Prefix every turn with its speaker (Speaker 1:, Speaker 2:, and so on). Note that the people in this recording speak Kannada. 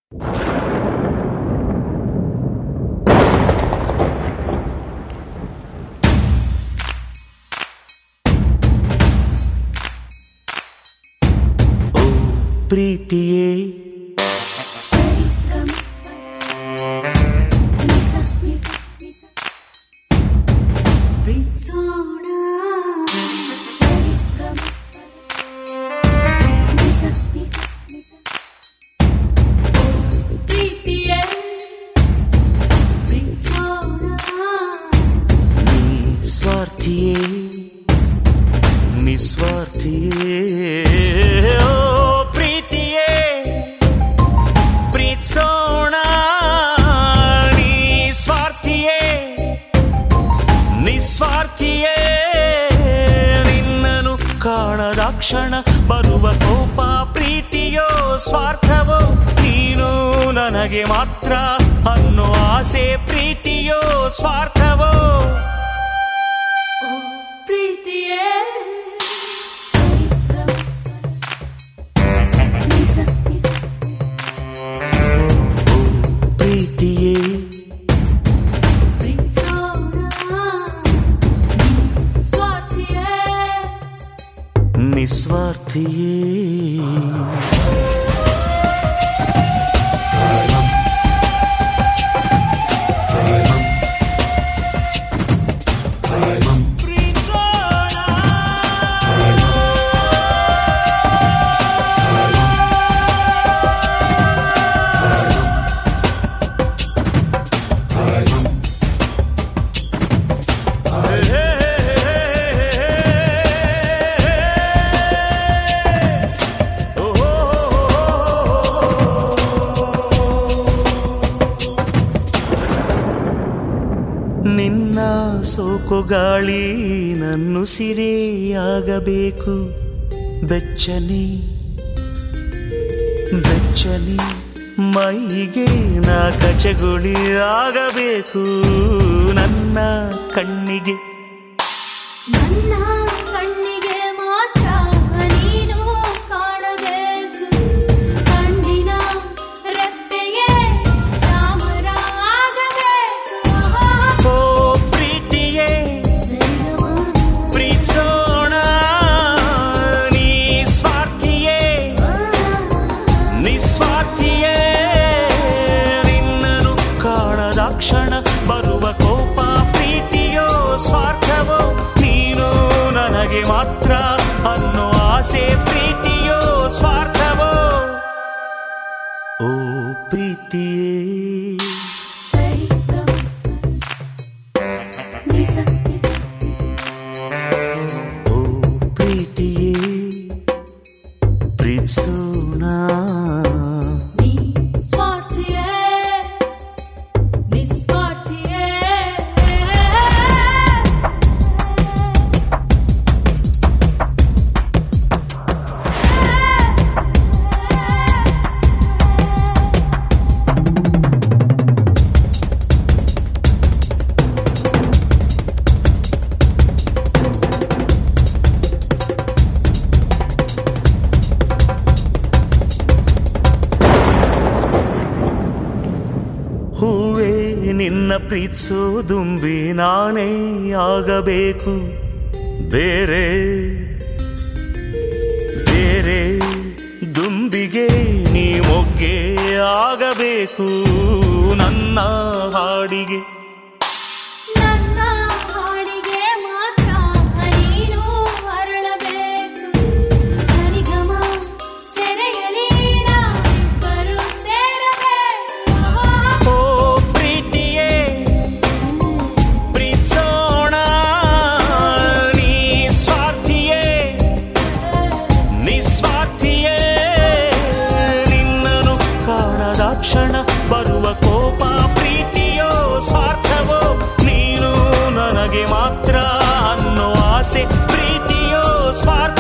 Speaker 1: ಪ್ರೀತಿಯೇ
Speaker 2: ಸರಿಗಮ ನಿಸ ನಿಸ ನಿಸ ಪ್ರೀತ್ಸೋಣ ಸರಿಗಮ ನಿಸ ನಿಸ ನಿಸ ಪ್ರೀತಿಯೇ ಪ್ರೀತ್ಸೋಣ
Speaker 1: ಸ್ವಾರ್ಥಿಯೇ ನಿಸ್ವಾರ್ಥಿಯೇ ಓ ಪ್ರೀತಿಯೇ ಪ್ರೀತ್ಸೋಣ ನೀ ಸ್ವಾರ್ಥಿಯೇ ನಿಸ್ವಾರ್ಥಿಯೇ ನಿನ್ನನು ಕಾಣದ ಕ್ಷಣ ಬರುವ ಕೋಪ ಪ್ರೀತಿಯೋ ಸ್ವಾರ್ಥವೋ ನೀನು ನನಗೆ ಮಾತ್ರ ಅನ್ನೋ ಆಸೆ ಪ್ರೀತಿಯೋ ಸ್ವಾರ್ಥವೋ
Speaker 2: ಓ ಪ್ರೀತಿಯೇ ಸರಿಗಮ ನಿಸ ನಿಸ
Speaker 1: ಪ್ರೀತಿಯೇ
Speaker 2: ಪ್ರೀತ್ಸೋಣ ಸ್ವಾರ್ಥಿಯೇ
Speaker 1: ನಿಸ್ವಾರ್ಥಿಯೇ ನಿನ್ನ ಸೋಕು ಗಾಳಿ ನನ್ನು ಸಿರೆಯಾಗಬೇಕು ಬೆಚ್ಚನೆ ಬೆಚ್ಚನೆ ಮೈಗೆ ನಾ ಕಚಗುಳಿ ಆಗಬೇಕು ನನ್ನ ಕಣ್ಣಿಗೆ
Speaker 2: ನನ್ನ ಕಣ್ಣಿಗೆ ಮಾತ್ರ ನೀನು ಕಾಣಬೇಕು ಕಣ್ಣಿನ ರೆಪ್ಪೆಗೆ ಚಾಮರ ಆಗಬೇಕು
Speaker 1: ಓ ಪ್ರೀತಿಯೇ
Speaker 2: ಸರಿಗಮ
Speaker 1: ಪ್ರೀತಿಸೋಣ ನೀ ಸ್ವಾರ್ಥಿಯೇ ನಿಸ್ವಾರ್ಥಿಯೇ ನಿನ್ನನು ಕಾಣದ ಕ್ಷಣ ಬರುವ ಕೋಪ ಪ್ರೀತಿಯೋ ಸ್ವಾರ್ಥವೋ ನೀನು ನನಗೆ ಮಾತ್ರ ಅನ್ನೋ ಆಸೆ ಪ್ರೀತಿಯೋ ಸ್ವಾರ್ಥವೋ ಓ ಪ್ರೀತಿಯೇ
Speaker 2: ಸರಿಗಮ ನಿಸ ನಿಸ
Speaker 1: ಓ ಪ್ರೀತಿಯೇ ಪ್ರೀತಿಸೋಣ
Speaker 2: ನೀ ಸ್ವಾರ್ಥಿಯೇ ನಿಸ್ವಾರ್ಥಿಯೇ
Speaker 1: ಹೂವೇ ನಿನ್ನ ಪ್ರೀತಿಸೋ ದುಂಬಿ ನಾನೇ ಆಗಬೇಕು ಬೇರೆ ಬೇರೆ ದುಂಬಿಗೆ ನೀ ಮೊಗ್ಗೆ ಆಗಬೇಕು ನನ್ನ ಹಾಡಿಗೆ
Speaker 2: ನನ್ನ ಹಾಡಿಗೆ ಮಾತ್ರ ನೀನು ಅರಳಬೇಕು ಸರಿಗಮ ಸೆರೆಯಲಿ ನಾವಿಬ್ಬರು ಸೇರಬೇಕು
Speaker 1: ಓ ಪ್ರೀತಿಯೇ ಪ್ರೀತಿಸೋಣ ನೀ ಸ್ವಾರ್ಥಿಯೇ ನಿಸ್ವಾರ್ಥಿಯೇ ನಿನ್ನನು ಕಾಣದ ಕ್ಷಣ ಬರುವ ಕೋಪ ಪ್ರೀತಿಯೋ ಸ್ವಾರ್ಥವೋ ನೀನು ನನಗೆ ಮಾತ್ರ ಅನ್ನೋ ಆಸೆ ಪ್ರೀತಿಯೋ ಸ್ವಾರ್ಥ